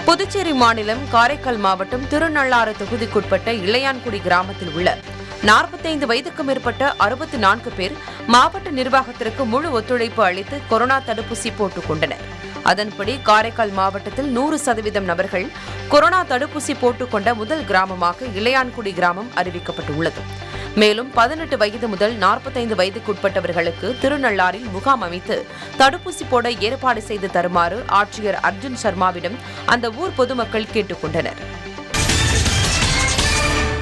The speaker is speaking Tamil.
புதுச்சேரி மாநிலம் காரைக்கால் மாவட்டம் திருநள்ளாறு தொகுதிக்குட்பட்ட இளையான்குடி கிராமத்தில் உள்ள நாற்பத்தைந்து வயதுக்கு மேற்பட்ட அறுபத்தி நான்கு பேர் மாவட்ட நிர்வாகத்திற்கு முழு ஒத்துழைப்பு அளித்து கொரோனா தடுப்பூசி போட்டுக் கொண்டனர் அதன்படி காரைக்கால் மாவட்டத்தில் நூறு சதவீதம் நபர்கள் கொரோனா தடுப்பூசி போட்டுக்கொண்ட முதல் கிராமமாக இளையான்குடி கிராமம் அறிவிக்கப்பட்டுள்ளது மேலும் பதினெட்டு வயது முதல் நாற்பத்தைந்து வயதுக்குட்பட்டவர்களுக்கு திருநள்ளாறில் முகாம் அமைத்து தடுப்பூசி போட ஏற்பாடு செய்து தருமாறு ஆட்சியர் அர்ஜுன் சர்மாவிடம் அந்த ஊர் பொதுமக்கள் கேட்டுக் கொண்டனர்